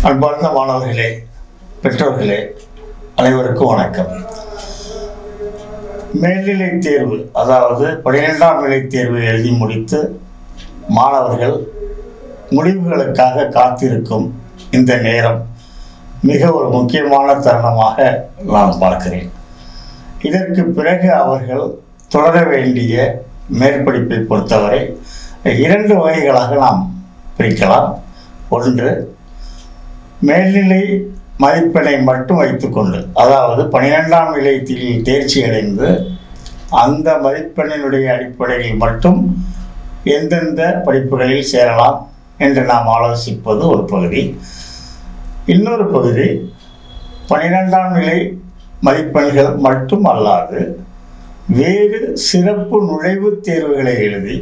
அன்பார்ந்த மாணவர்களே பெற்றோர்களே அனைவருக்கும் வணக்கம் மேல்நிலை தேர்வு அதாவது பன்னிரெண்டாம் நிலை தேர்வு எழுதி முடித்து மாணவர்கள் முடிவுகளுக்காக காத்திருக்கும் இந்த நேரம் மிக ஒரு முக்கியமான தருணமாக நான் பார்க்கிறேன் இதற்கு பிறகு அவர்கள் தொடர வேண்டிய மேற்படிப்பை பொறுத்தவரை இரண்டு வகைகளாக நாம் பிரிக்கலாம் ஒன்று மேல்நிலை மதிப்பெண்ணை மட்டும் வைத்துக்கொண்டு அதாவது பன்னிரெண்டாம் நிலையத்தில் தேர்ச்சி அடைந்து அந்த மதிப்பெண்ணினுடைய அடிப்படையில் மட்டும் எந்தெந்த படிப்புகளில் சேரலாம் என்று நாம் ஆலோசிப்பது ஒரு பகுதி இன்னொரு பகுதி பன்னிரெண்டாம் நிலை மதிப்பெண்கள் மட்டும் அல்லாது வேறு சிறப்பு நுழைவுத் தேர்வுகளை எழுதி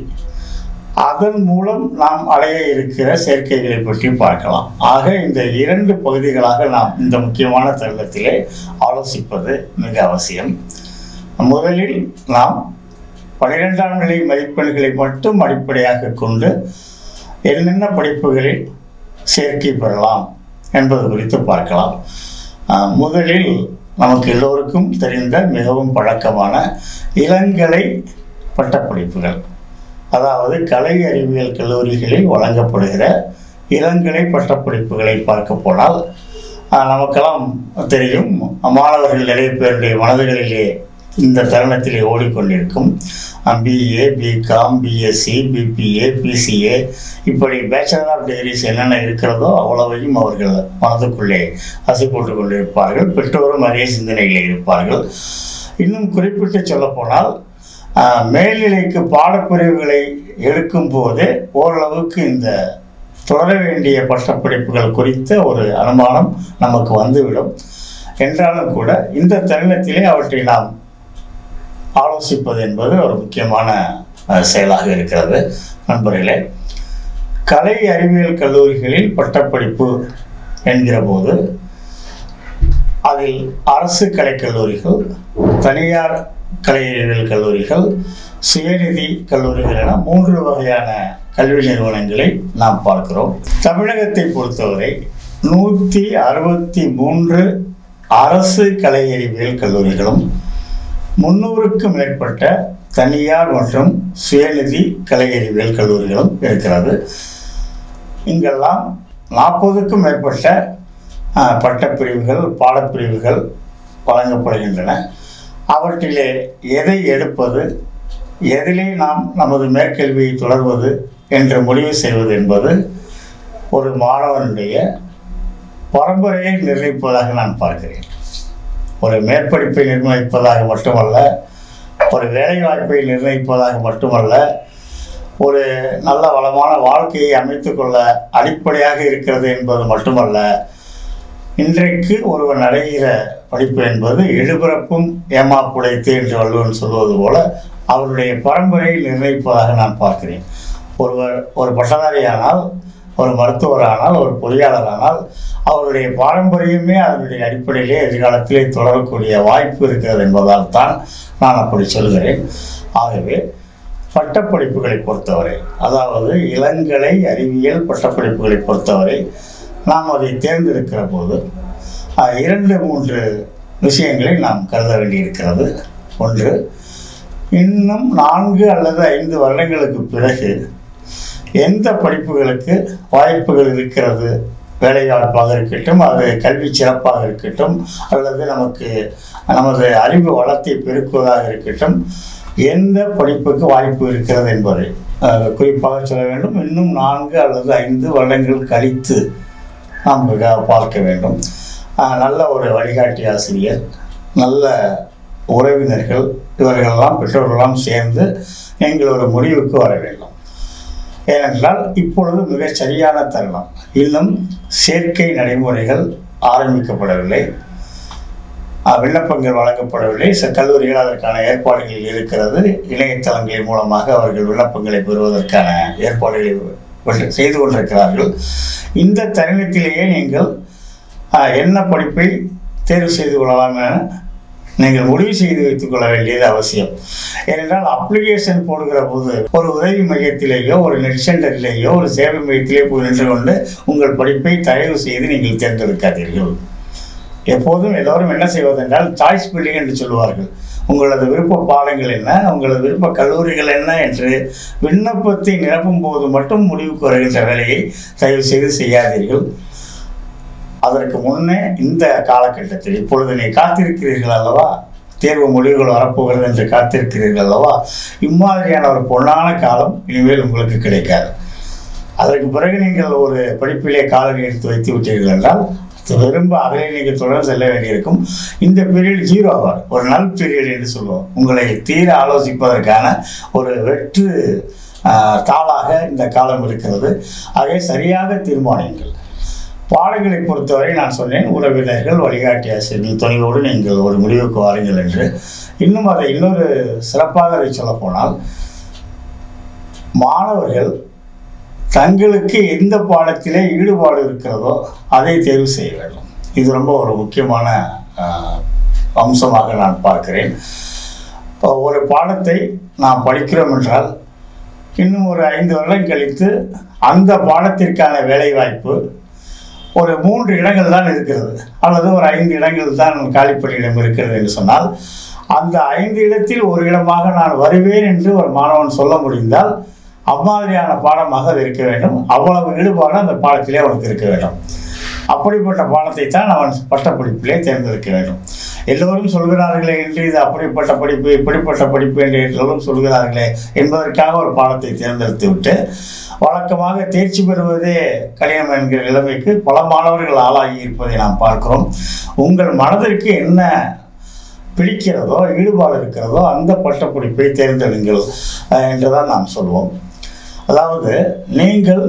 அதன் மூலம் நாம் அடைய இருக்கிற சேர்க்கைகளை பற்றி பார்க்கலாம் ஆக இந்த இரண்டு பகுதிகளாக நாம் இந்த முக்கியமான தருணத்திலே ஆலோசிப்பது மிக அவசியம் முதலில் நாம் பன்னிரெண்டாம் நிலை மதிப்பெண்களை மட்டும் அடிப்படையாக கொண்டு என்னென்ன படிப்புகளில் சேர்க்கை பெறலாம் என்பது குறித்து பார்க்கலாம் ஆஹ் முதலில் நமக்கு எல்லோருக்கும் தெரிந்த மிகவும் பழக்கமான இளங்கலை பட்டப்படிப்புகள் அதாவது கலை அறிவியல் கல்லூரிகளில் வழங்கப்படுகிற இளங்கலை பட்டப்படிப்புகளை பார்க்க போனால் ஆஹ், நமக்கெல்லாம் தெரியும் மாணவர்கள் நிறைய பேருடைய மனதுகளிலே இந்த தருணத்திலே ஓடிக்கொண்டிருக்கும் BA BCom BSc BBA BCA இப்படி பேச்சுலர் ஆஃப் டிகிரிஸ் என்னென்ன இருக்கிறதோ அவ்வளவையும் அவர்கள் மனதுக்குள்ளே ஆசை போட்டு கொண்டிருப்பார்கள் பெற்றோரும் நிறைய சிந்தனைகளில் இருப்பார்கள் இன்னும் குறிப்பிட்டு சொல்லப்போனால் ஆஹ், மேல்நிலைக்கு பாடப்பிரிவுகளை எடுக்கும் போதே ஓரளவுக்கு இந்த தொடர வேண்டிய பட்டப்படிப்புகள் குறித்த ஒரு அனுமானம் நமக்கு வந்துவிடும் என்றாலும் கூட இந்த தருணத்திலே அவற்றை நாம் ஆலோசிப்பது என்பது ஒரு முக்கியமான அஹ், செயலாக இருக்கிறது நண்பர்களே கலை அறிவியல் கல்லூரிகளில் பட்டப்படிப்பு என்கிற போது அதில் அரசு கலைக்கல்லூரிகள் தனியார் கலை அறிவியல் கல்லூரிகள் சுயநிதி கல்லூரிகள் என மூன்று வகையான கல்வி நிறுவனங்களை நாம் பார்க்கிறோம் தமிழகத்தை பொறுத்தவரை நூற்றி அறுபத்தி மூன்று அரசு கலை அறிவியல் கல்லூரிகளும் முன்னூறுக்கும் மேற்பட்ட தனியார் மற்றும் சுயநிதி கலை அறிவியல் கல்லூரிகளும் இருக்கிறது இங்கெல்லாம் நாற்பதுக்கும் மேற்பட்ட அஹ், பட்டப்பிரிவுகள் பாடப்பிரிவுகள் வழங்கப்படுகின்றன அவற்றிலே எதை எடுப்பது எதிலே நாம் நமது மேற்கல்வியை தொடர்வது என்று முடிவு செய்வது என்பது ஒரு மாணவனுடைய பரம்பரையை நிர்ணயிப்பதாக நான் பார்க்கிறேன் ஒரு மேற்படிப்பை நிர்ணயிப்பதாக மட்டுமல்ல ஒரு வேலைவாய்ப்பை நிர்ணயிப்பதாக மட்டுமல்ல ஒரு நல்ல வளமான வாழ்க்கையை அமைத்துக்கொள்ள அடிப்படையாக இருக்கிறது என்பது மட்டுமல்ல இன்றைக்கு ஒருவன் அடைகிற படிப்பு என்பது எழுபிறப்பும் ஏமாப்புடைத்து என்று வள்ளுவன் சொல்வது போல அவருடைய பரம்பரையை நிர்ணயிப்பதாக நான் பார்க்கிறேன் ஒருவர் ஒரு பட்டதாரியானால் ஒரு மருத்துவரானால் ஒரு பொறியாளரானால் அவருடைய பாரம்பரியமே அதனுடைய அடிப்படையிலே எதிர்காலத்திலே தொடரக்கூடிய வாய்ப்பு இருக்கிறது என்பதால் தான் நான் அப்படி சொல்கிறேன் ஆகவே பட்டப்படிப்புகளை பொறுத்தவரை அதாவது இளங்கலை அறிவியல் பட்டப்படிப்புகளை பொறுத்தவரை நாம் அதை தேர்ந்தெடுக்கிற போது அஹ், இரண்டு மூன்று விஷயங்களை நாம் கருத வேண்டியிருக்கிறது ஒன்று இன்னும் நான்கு அல்லது ஐந்து வருடங்களுக்கு பிறகு எந்த படிப்புகளுக்கு வாய்ப்புகள் இருக்கிறது வேலைவாய்ப்பாக இருக்கட்டும் அது கல்வி சிறப்பாக இருக்கட்டும் அல்லது நமக்கு நமது அறிவு வளத்தை பெருக்குவதாக இருக்கட்டும் எந்த படிப்புக்கு வாய்ப்பு இருக்கிறது என்பதை அஹ், குறிப்பாக சொல்ல வேண்டும் இன்னும் நான்கு அல்லது ஐந்து வருடங்கள் கழித்து நாம் மிக பார்க்க வேண்டும் அஹ், நல்ல ஒரு வழிகாட்டி ஆசிரியர் நல்ல உறவினர்கள் இவர்களெல்லாம் பெற்றோர்களெல்லாம் சேர்ந்து நீங்கள் ஒரு முடிவுக்கு வர வேண்டும் ஏனென்றால் இப்பொழுது மிகச் சரியான தருணம் இன்னும் சேர்க்கை நடைமுறைகள் ஆரம்பிக்கப்படவில்லை அஹ், விண்ணப்பங்கள் வழங்கப்படவில்லை சில கல்லூரிகள் அதற்கான ஏற்பாடுகள் இருக்கிறது இணையதளங்களின் மூலமாக அவர்கள் விண்ணப்பங்களை பெறுவதற்கான ஏற்பாடுகளை கொண்டு- செய்து கொண்டிருக்கிறார்கள் இந்த தருணத்திலேயே நீங்கள் அஹ், என்ன படிப்பை தேர்வு செய்து கொள்ளலாம் என நீங்கள் முடிவு செய்து வைத்துக் கொள்ள வேண்டியது அவசியம் ஏனென்றால் அப்ளிகேஷன் போடுகிற போது ஒரு உதவி மையத்திலேயோ ஒரு நெட் சென்டரிலேயோ ஒரு சேவை மையத்திலேயோ போய் நின்று கொண்டு உங்கள் படிப்பை தயவு செய்து நீங்கள் தேர்ந்தெடுக்காதீர்கள் எப்போதும் எல்லோரும் என்ன செய்வதென்றால் சாய்ஸ் பில்டிங் என்று சொல்வார்கள் உங்களது விருப்ப பாடங்கள் என்ன உங்களது விருப்ப கல்லூரிகள் என்ன என்று விண்ணப்பத்தை நிரப்பும் போது மட்டும் முடிவுக்கு வருகின்ற வேலையை தயவு செய்து செய்யாதீர்கள் அதற்கு முன்னே இந்த காலகட்டத்தில் இப்பொழுது நீ காத்திருக்கிறீர்கள் அல்லவா தேர்வு முடிவுகள் வரப்போகிறது என்று காத்திருக்கிறீர்கள் அல்லவா இம்மாதிரியான ஒரு பொன்னான காலம் இனிமேல் உங்களுக்கு கிடைக்காது அதற்கு பிறகு நீங்கள் ஒரு படிப்பிலே காலடி எடுத்து வைத்து விட்டீர்கள் என்றால் விரும்ப அதிலே நீங்கள் தொடர்ந்து செல்ல வேண்டியிருக்கும் இந்த பீரியட் ஜீரோ ஆவார் ஒரு நல் பீரியட் என்று சொல்லுவோம் உங்களை தீர ஆலோசிப்பதற்கான ஒரு வெற்று ஆஹ், தாளாக இந்த காலம் இருக்கிறது ஆகவே சரியாக தீர்மானியுங்கள் பாடங்களை பொறுத்தவரை நான் சொன்னேன் உறவினர்கள் வழிகாட்டி ஆசிரியர்கள் துணையோடு நீங்கள் ஒரு முடிவுக்கு வாருங்கள் என்று இன்னும் அதை இன்னொரு சிறப்பாக அதை சொல்லப்போனால் மாணவர்கள் தங்களுக்கு எந்த பாடத்திலே ஈடுபாடு இருக்கிறதோ அதை தேர்வு செய்ய வேண்டும் இது ரொம்ப ஒரு முக்கியமான ஆஹ், அம்சமாக நான் பார்க்கிறேன் இப்போ ஒரு பாடத்தை நாம் படிக்கிறோம் என்றால் இன்னும் ஒரு ஐந்து வருடம் கழித்து அந்த பாடத்திற்கான வேலைவாய்ப்பு ஒரு மூன்று இடங்கள் தான் இருக்கிறது அல்லது ஒரு ஐந்து இடங்கள் தான் காலிப்பணியிடம் இருக்கிறது என்று சொன்னால் அந்த ஐந்து இடத்தில் ஒரு இடமாக நான் வருவேன் என்று ஒரு மாணவன் சொல்ல முடிந்தால் அம்மாதிரியான பாடமாக அது இருக்க வேண்டும் அவ்வளவு ஈடுபாடு அந்த பாடத்திலே அவனுக்கு இருக்க வேண்டும் அப்படிப்பட்ட பாடத்தை தான் அவன் பட்டப்படிப்பிலே தேர்ந்தெடுக்க வேண்டும் எல்லோரும் சொல்கிறார்களே என்று இது அப்படிப்பட்ட படிப்பு இப்படிப்பட்ட படிப்பு என்று எல்லோரும் சொல்கிறார்களே என்பதற்காக ஒரு பாடத்தை தேர்ந்தெடுத்து விட்டு வழக்கமாக தேர்ச்சி பெறுவதே கடினம் என்கிற நிலைமைக்கு பல மாணவர்கள் ஆளாகி இருப்பதை நாம் பார்க்கிறோம் உங்கள் மனதிற்கு என்ன பிடிக்கிறதோ ஈடுபாடு இருக்கிறதோ அந்த பட்டப்படிப்பை தேர்ந்தெடுங்கள் அஹ், என்றுதான் நாம் சொல்வோம் அதாவது நீங்கள்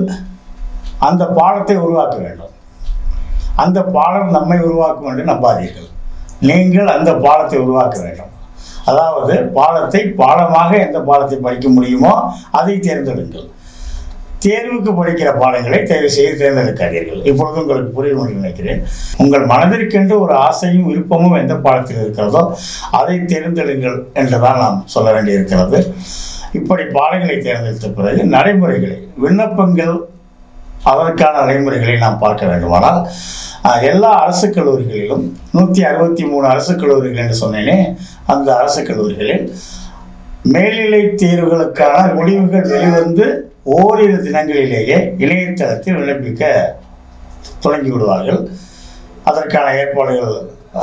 அந்த பாடத்தை உருவாக்க வேண்டும் அந்த பாடம் நம்மை உருவாக்கும் என்று நம்பாதீர்கள் நீங்கள் அந்த பாடத்தை உருவாக்க வேண்டும் அதாவது பாடத்தை பாடமாக எந்த பாடத்தை படிக்க முடியுமோ அதை தேர்ந்தெடுங்கள் தேர்வுக்கு படிக்கிற பாடங்களை தயவு செய்து தேர்ந்தெடுக்காதீர்கள் இப்பொழுது உங்களுக்கு புரியும் என்று நினைக்கிறேன் உங்கள் மனதிற்கென்று ஒரு ஆசையும் விருப்பமும் எந்த பாடத்தில் இருக்கிறதோ அதை தேர்ந்தெடுங்கள் என்றுதான் நாம் சொல்ல வேண்டியிருக்கிறது இப்படி பாடங்களை தேர்ந்தெடுத்த பிறகு நடைமுறைகளை விண்ணப்பங்கள் அதற்கான நடைமுறைகளை நாம் பார்க்க வேண்டுமானால் அஹ், எல்லா அரசு கல்லூரிகளிலும் நூற்றி அறுபத்தி மூணு அரசு கல்லூரிகள் என்று சொன்னேனே அந்த அரசு கல்லூரிகளில் மேல்நிலை தேர்வுகளுக்கான முடிவுகள் வெளிவந்து ஓரிரு தினங்களிலேயே இணையதளத்தில் விண்ணப்பிக்க தொடங்கி விடுவார்கள் அதற்கான ஏற்பாடுகள்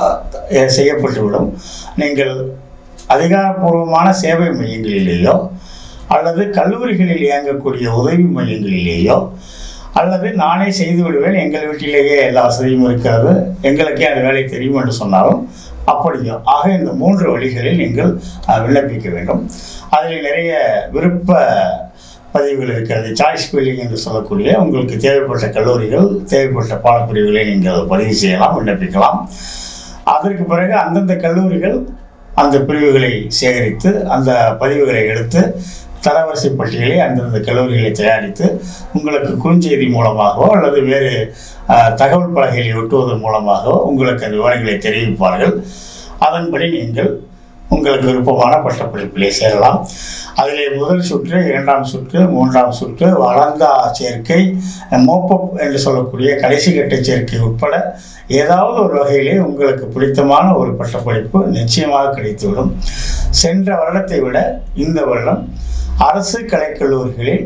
அஹ், செய்யப்பட்டுவிடும் நீங்கள் அதிகாரப்பூர்வமான சேவை மையங்களிலேயோ அல்லது கல்லூரிகளில் இயங்கக்கூடிய உதவி மையங்களிலேயோ அல்லது நானே செய்து விடுவேன் எங்கள் வீட்டிலேயே எல்லா வசதியும் இருக்கிறது எங்களுக்கே அந்த வேலை தெரியும் என்று சொன்னாலும் அப்படியோ ஆக இந்த மூன்று வழிகளில் நீங்கள் அஹ், விண்ணப்பிக்க வேண்டும் அதில் நிறைய விருப்ப பதிவுகள் இருக்கிறது சாய்ஸ் பில்லிங் என்று சொல்லக்கூடிய உங்களுக்கு தேவைப்பட்ட கல்லூரிகள் தேவைப்பட்ட பாடப்பிரிவுகளை நீங்கள் பதிவு செய்யலாம் விண்ணப்பிக்கலாம் அதற்கு பிறகு அந்தந்த கல்லூரிகள் அந்த பிரிவுகளை சேகரித்து அந்த பதிவுகளை எடுத்து தரவரிசை பட்டியலை அந்தந்த கல்லூரிகளை தயாரித்து உங்களுக்கு குறுஞ்செய்தி மூலமாகவோ அல்லது வேறு அஹ், தகவல் பலகைகளை ஒட்டுவதன் மூலமாகவோ உங்களுக்கு அந்த விவரங்களை தெரிவிப்பார்கள் அதன்படி நீங்கள் உங்களுக்கு விருப்பமான பட்டப்படிப்பிலே சேரலாம் அதிலே முதல் சுற்று இரண்டாம் சுற்று மூன்றாம் சுற்று வளர்ந்தா சேர்க்கை மோப்பப் என்று சொல்லக்கூடிய கடைசி கட்ட சேர்க்கை உட்பட ஏதாவது ஒரு வகையிலே உங்களுக்கு பிடித்தமான ஒரு பட்டப்படிப்பு நிச்சயமாக கிடைத்துவிடும் சென்ற வருடத்தை விட இந்த வருடம் அரசு கலைக்கல்லூரிகளில்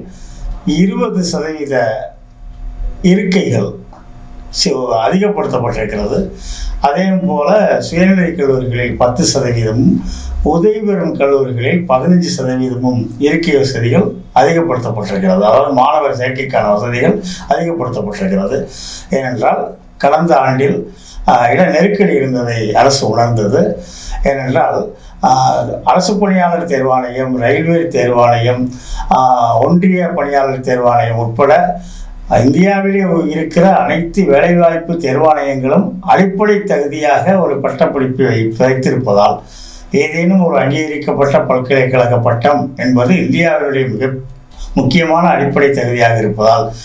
இருபது சதவீத இருக்கைகள் சி- அதிகப்படுத்தப்பட்டிருக்கிறது அதே போல சுயநிலை கல்லூரிகளில் பத்து சதவீதமும் உதவி பெறும் கல்லூரிகளில் பதினஞ்சு சதவீதமும் இருக்கை வசதிகள் அதிகப்படுத்தப்பட்டிருக்கிறது அதாவது மாணவர் சேர்க்கைக்கான வசதிகள் அதிகப்படுத்தப்பட்டிருக்கிறது ஏனென்றால் கடந்த ஆண்டில் ஆஹ், இட நெருக்கடி இருந்ததை அரசு உணர்ந்தது ஏனென்றால் ஆஹ், அரசு பணியாளர் தேர்வாணையம் ரயில்வே தேர்வாணையம் ஆஹ், ஒன்றிய பணியாளர் தேர்வாணையம் உட்பட இந்தியாவிலே இருக்கிற அனைத்து வேலைவாய்ப்பு தேர்வாணையங்களும் அடிப்படை தகுதியாக ஒரு பட்டப்படிப்பை வை- வைத்திருப்பதால் ஏதேனும் ஒரு அங்கீகரிக்கப்பட்ட பல்கலைக்கழக பட்டம் என்பது இந்தியாவினுடைய மிக முக்கியமான அடிப்படை தகுதியாக இருப்பதால்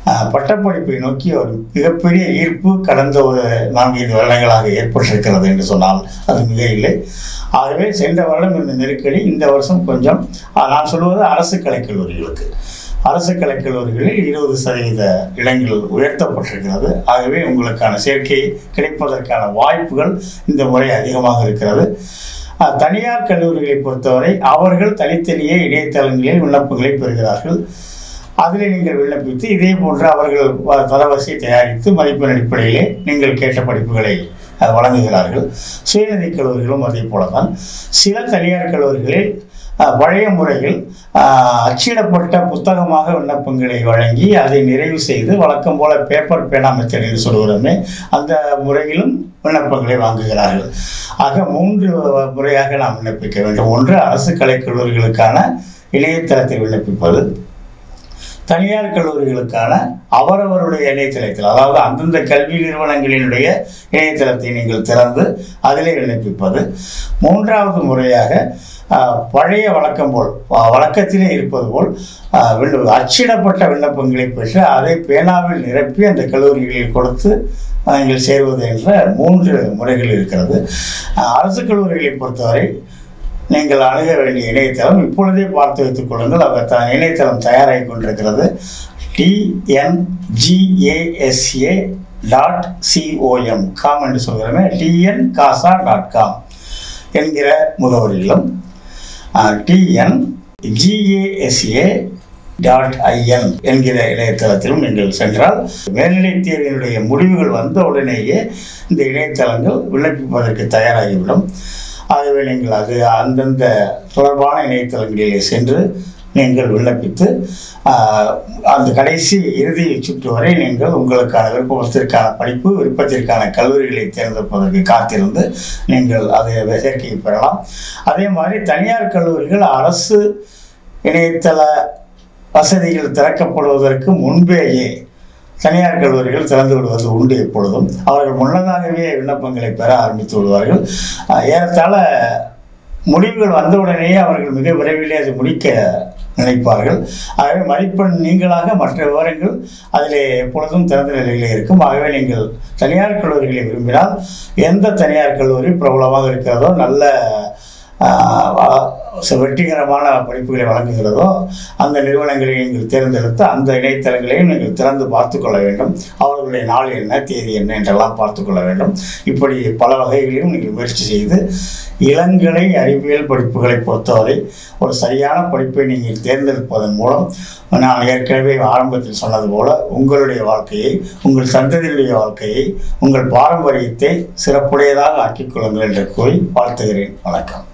அஹ், பட்டப்படிப்பை நோக்கி ஒரு மிகப்பெரிய ஈர்ப்பு கடந்த ஒரு நான்கைந்து வருடங்களாக ஏற்பட்டிருக்கிறது என்று சொன்னால் அது மிக இல்லை ஆகவே சென்ற வருடம் இந்த நெருக்கடி இந்த வருஷம் கொஞ்சம் அஹ், நான் சொல்வது அரசு கலைக்கல்லூரிகளுக்கு அரசு கலைக்கல்லூரிகளில் இருபது சதவீத இடங்கள் உயர்த்தப்பட்டிருக்கிறது ஆகவே உங்களுக்கான சேர்க்கை கிடைப்பதற்கான வாய்ப்புகள் இந்த முறை அதிகமாக இருக்கிறது அஹ், தனியார் கல்லூரிகளை பொறுத்தவரை அவர்கள் தனித்தனியே இணையதளங்களில் விண்ணப்பங்களை பெறுகிறார்கள் அதில் நீங்கள் விண்ணப்பித்து இதே போன்று அவர்கள் வ- தரவரிசை தயாரித்து மதிப்பெண் அடிப்படையிலே நீங்கள் கேட்ட படிப்புகளை அஹ், வழங்குகிறார்கள் சுயநிதி கல்லூரிகளும் அதே போல தான் சில தனியார் கல்லூரிகளில் அஹ், பழைய முறையில் அஹ், அச்சிடப்பட்ட புத்தகமாக விண்ணப்பங்களை வழங்கி அதை நிறைவு செய்து வழக்கம் போல பேப்பர் பேனா மெத்தட் என்று சொல்கிறோமே அந்த முறையிலும் விண்ணப்பங்களை வாங்குகிறார்கள் ஆக மூன்று முறையாக நாம் விண்ணப்பிக்க வேண்டும் ஒன்று அரசு கலைக்கல்லூரிகளுக்கான இணையதளத்தில் விண்ணப்பிப்பது தனியார் கல்லூரிகளுக்கான அவரவருடைய இணையதளத்தில் அதாவது அந்தந்த கல்வி நிறுவனங்களினுடைய இணையதளத்தை நீங்கள் திறந்து அதிலே விண்ணப்பிப்பது மூன்றாவது முறையாக ஆஹ், பழைய வழக்கம் போல் வ- வழக்கத்திலே இருப்பது போல் ஆஹ், விண்ண- அச்சிடப்பட்ட விண்ணப்பங்களை பெற்று அதை பேனாவில் நிரப்பி அந்த கல்லூரிகளில் கொடுத்து ஆஹ், நீங்கள் சேருவது என்ற மூன்று முறைகள் இருக்கிறது ஆஹ், அரசு கல்லூரிகளை பொறுத்தவரை நீங்கள் அணுக வேண்டிய இணையதளம் இப்பொழுதே பார்த்து வைத்துக் கொள்ளுங்கள் அவர் த இணையதளம் தயாராகி கொண்டிருக்கிறது டிஎன்ஜிஏஎஸ்ஏ டாட் சிஓஎம் காம் என்று சொல்கிறோமே டிஎன் காசா டாட் காம் என்கிற முகவரியிலும் டிஎன் ஜிஏஎஸ்ஏ டாட் ஐஎன் என்கிற இணையதளத்திலும் நீங்கள் சென்றால் மேல்நிலைத் தேர்வினுடைய முடிவுகள் வந்த உடனேயே இந்த இணையதளங்கள் விண்ணப்பிப்பதற்கு தயாராகிவிடும் ஆகவே நீங்கள் அது அந்தந்த தொடர்பான இணையதளங்களிலே சென்று நீங்கள் விண்ணப்பித்து ஆஹ், அந்த கடைசி இறுதி சுற்று வரை நீங்கள் உங்களுக்கான விருப்பத்திற்கான படிப்பு விருப்பத்திற்கான கல்லூரிகளை தேர்ந்தெடுப்பதற்கு காத்திருந்து நீங்கள் அதை சேர்க்கையை பெறலாம் அதே மாதிரி தனியார் கல்லூரிகள் அரசு இணையதள வசதிகள் திறக்கப்படுவதற்கு முன்பேயே தனியார் கல்லூரிகள் திறந்து விடுவது உண்டு எப்பொழுதும் அவர்கள் முன்னதாகவே விண்ணப்பங்களை பெற ஆரம்பித்து விடுவார்கள் அஹ் ஏறத்தாழ முடிவுகள் வந்தவுடனேயே அவர்கள் மிக விரைவிலே அதை முடிக்க நினைப்பார்கள் ஆகவே மதிப்பெண் நீங்களாக மற்ற விவரங்கள் அதிலே எப்பொழுதும் திறந்த நிலையிலே இருக்கும் ஆகவே நீங்கள் தனியார் கல்லூரிகளை விரும்பினால் எந்த தனியார் கல்லூரி பிரபலமாக இருக்கிறதோ நல்ல ஆஹ், வ- ச- வெற்றிகரமான படிப்புகளை வழங்குகிறதோ அந்த நிறுவனங்களை நீங்கள் தேர்ந்தெடுத்து அந்த இணையதளங்களையும் நீங்கள் திறந்து பார்த்து கொள்ள வேண்டும் அவர்களுடைய நாள் என்ன தேதி என்ன என்றெல்லாம் பார்த்து கொள்ள வேண்டும் இப்படி பல வகைகளிலும் நீங்கள் முயற்சி செய்து இளங்கலை அறிவியல் படிப்புகளை பொறுத்தவரை ஒரு சரியான படிப்பை நீங்கள் தேர்ந்தெடுப்பதன் மூலம் நான் ஏற்கனவே ஆரம்பத்தில் சொன்னது போல உங்களுடைய வாழ்க்கையை உங்கள் சந்ததியுடைய வாழ்க்கையை உங்கள் பாரம்பரியத்தை சிறப்புடையதாக ஆக்கிக் கொள்ளுங்கள் என்று கூறி வாழ்த்துகிறேன் வணக்கம்